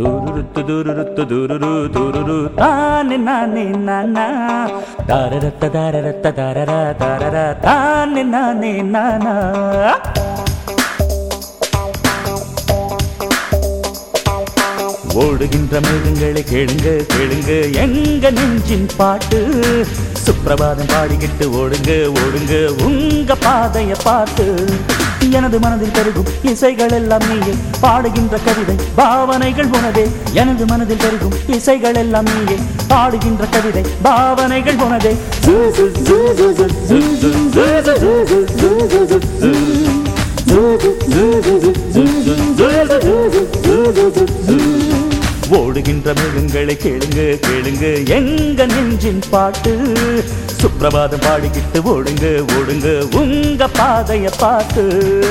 துருருத்து துருருத்து துருரு துருரு தானே நானே நானா தாரரத்த தாரரத்த தாரரா தாரரா தானே நானே நானா ஓடுகின்ற மேகங்களை கேளுங்க கேளுங்க எங்க நெஞ்சின் பாட்டு சுப்பிரபாதம் பாடிக்கிட்டு ஓடுங்க ஓடுங்க உங்க பாதைய பார்த்து எனது மனதில் பெருகும் இசைகள் எல்லாம் நீயே பாடுகின்ற கவிதை பாவனைகள் உனதே எனது மனதில் பெருகும் இசைகள் எல்லாம் நீயே பாடுகின்ற கவிதை பாவனைகள் உனதே zoo, zoo, zoo, zoo, zoo, zoo, zoo, zoo, zoo, zoo, zoo, zoo, zoo, zoo, zoo. ஓடுகின்ற மிருகங்களை கேளுங்க கேளுங்க எங்க நெஞ்சின் பாட்டு சுப்பிரபாதம் பாடிக்கிட்டு ஓடுங்க ஓடுங்க உங்க பாதைய பார்த்து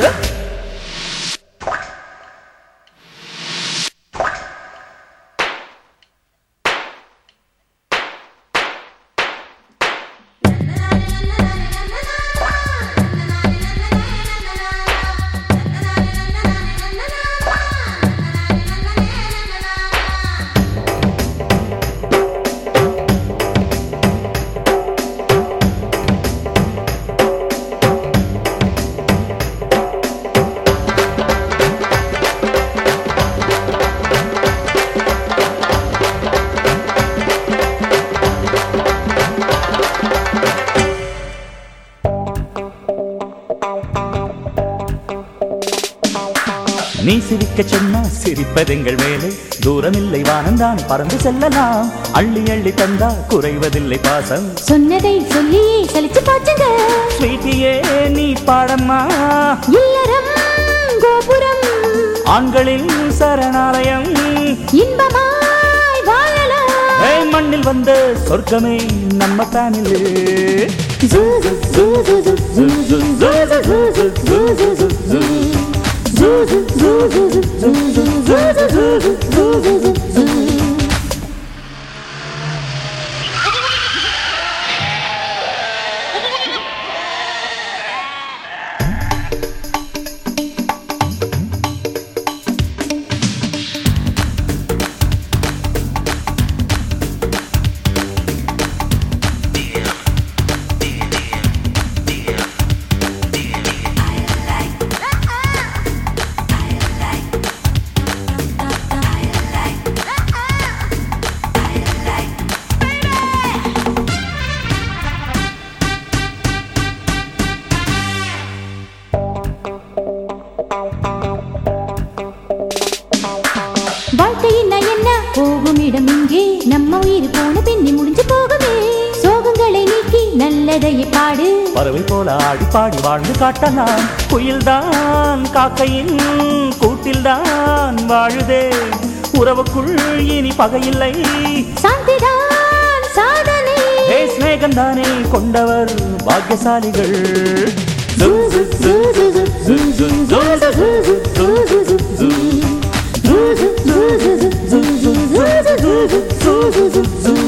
நீ சிரிக்க சொன்னா சிரிப்பதெங்கள் வேலை தூரமில்லை வானந்தான் பறந்து செல்லலாம் அள்ளி அள்ளி தந்தா குறைவதில்லை பாசம் சொன்னதை சொல்லியே சலிச்சு போச்சுங்க ஸ்வீட்டியே நீ பாடம்மா இல்லறம் கோபுரம் ஆண்களின் சரணாலயம் இன்பமாய் வாழலாம் ஏய், மண்ணில் வந்த சொர்க்கமே நம்ம family zoo, zoo, zoo, zoo, zoo, zoo, zoo, zoo, zoo, zoo, zoo, zoo, zoo, zoo. Zoo, zoo, zoo, zoo, zoo, zoo, zoo, zoo, zoo, zoo, zoo, zoo, zoo. வாழ்க்கையின்னா என்ன போகும் இடம் இங்கே நம்ம உயிர் போன பின்னி முடிஞ்சு போகுமே சோகங்களை நீக்கி நல்லதையே பாடு பறவை போல ஆடி பாடி வாழ்ந்து காட்டலாம் குயில்தான் காக்கையின் கூட்டில்தான் வாழுதே உறவுக்குள் இனி பகையில்லை சாந்திதான் சாதனை ஏ ஸ்நேகந்தானே கொண்டவர் பாக்கியசாலிகள் zoo, zoo, zoo, zoo, zoo, zoo, zoo, zoo, zoo, zoo, zoo, zoo, zoo, zoo. Zoo, zoo, zoo, zoo, zoo, zoo, zoo, zoo, zoo, zoo, zoo, zoo, zoo.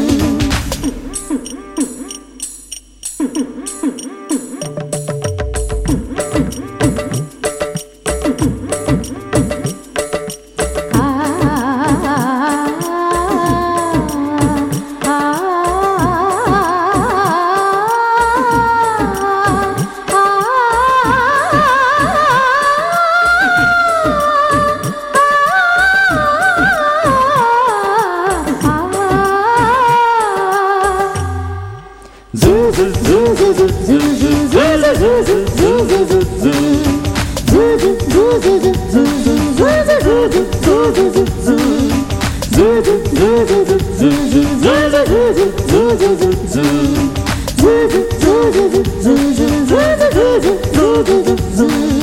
ஆ, ஆ, Zoo, zoo, zoo, zoo, zoo, zoo, zoo, zoo, zoo, zoo, zoo, zoo.